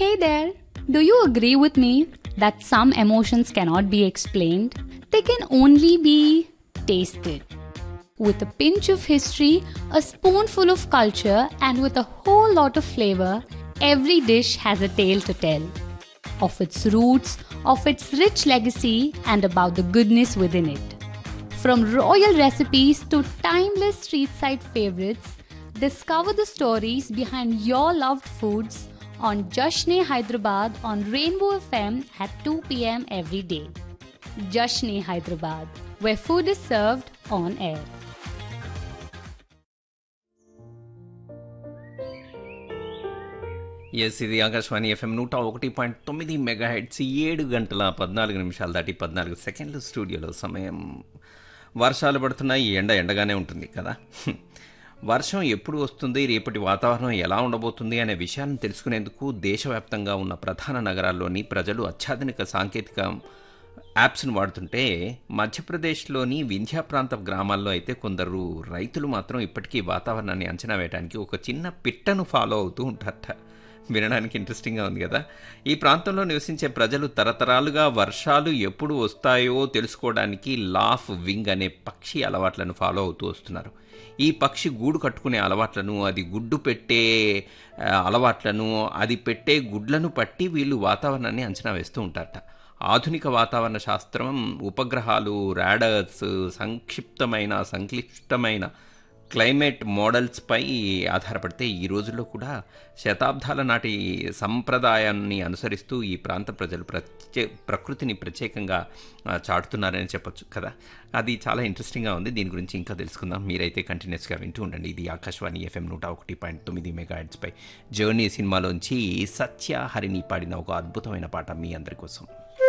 Hey there! Do you agree with me that some emotions cannot be explained? They can only be tasted. With a pinch of history, a spoonful of culture, and with a whole lot of flavor, every dish has a tale to tell. Of its roots, of its rich legacy, and about the goodness within it. From royal recipes to timeless street side favorites, discover the stories behind your loved foods on Jashne Hyderabad on Rainbow FM at 2 pm every day. Jashne Hyderabad, where food is served on air. Yes ఇది Akashvani FM నూట ఒకటి point తొమ్మిది mega heads ఏడు గంటల పద్నాలుగు నిమిషాలు దాటి పద్నాలుగు సెకండ్లు స్టూడియోలో సమయం వర్షాలు పడుతున్నాయి ఎండ ఎండగానే ఉంటుంది కదా వర్షం ఎప్పుడు వస్తుంది రేపటి వాతావరణం ఎలా ఉండబోతుంది అనే విషయాన్ని తెలుసుకునేందుకు దేశవ్యాప్తంగా ఉన్న ప్రధాన నగరాల్లోని ప్రజలు అత్యాధునిక సాంకేతిక యాప్స్ను వాడుతుంటే మధ్యప్రదేశ్లోని వింధ్యా ప్రాంత గ్రామాల్లో అయితే కొందరు రైతులు మాత్రం ఇప్పటికీ వాతావరణాన్ని అంచనా వేయడానికి ఒక చిన్న పిట్టను ఫాలో అవుతూ ఉంటారట వినడానికి ఇంట్రెస్టింగ్గా ఉంది కదా ఈ ప్రాంతంలో నివసించే ప్రజలు తరతరాలుగా వర్షాలు ఎప్పుడు వస్తాయో తెలుసుకోవడానికి లాఫ్ వింగ్ అనే పక్షి అలవాట్లను ఫాలో అవుతూ వస్తున్నారు ఈ పక్షి గూడు కట్టుకునే అలవాట్లను అది గుడ్డు పెట్టే ఆ, అలవాట్లను అది పెట్టే గుడ్లను పట్టి వీళ్ళు వాతావరణాన్ని అంచనా వేస్తూ ఉంటారట ఆధునిక వాతావరణ శాస్త్రం ఉపగ్రహాలు రాడర్స్ సంక్షిప్తమైన సంక్లిష్టమైన క్లైమేట్ మోడల్స్పై ఆధారపడితే ఈ రోజుల్లో కూడా శతాబ్దాల నాటి సంప్రదాయాన్ని అనుసరిస్తూ ఈ ప్రాంత ప్రజలు ప్రత్యే ప్రకృతిని ప్రత్యేకంగా ఆ, చాటుతున్నారని చెప్పొచ్చు కదా అది చాలా ఇంట్రెస్టింగ్గా ఉంది దీని గురించి ఇంకా తెలుసుకుందాం మీరైతే కంటిన్యూస్గా వింటూ ఉండండి ఇది ఆకాశవాణి ఎఫ్ఎం నూట ఒకటి పాయింట్ తొమ్మిది మెగా పై జర్నీ సినిమాలోంచి సత్య హరిని పాడిన ఒక అద్భుతమైన పాట మీ అందరి కోసం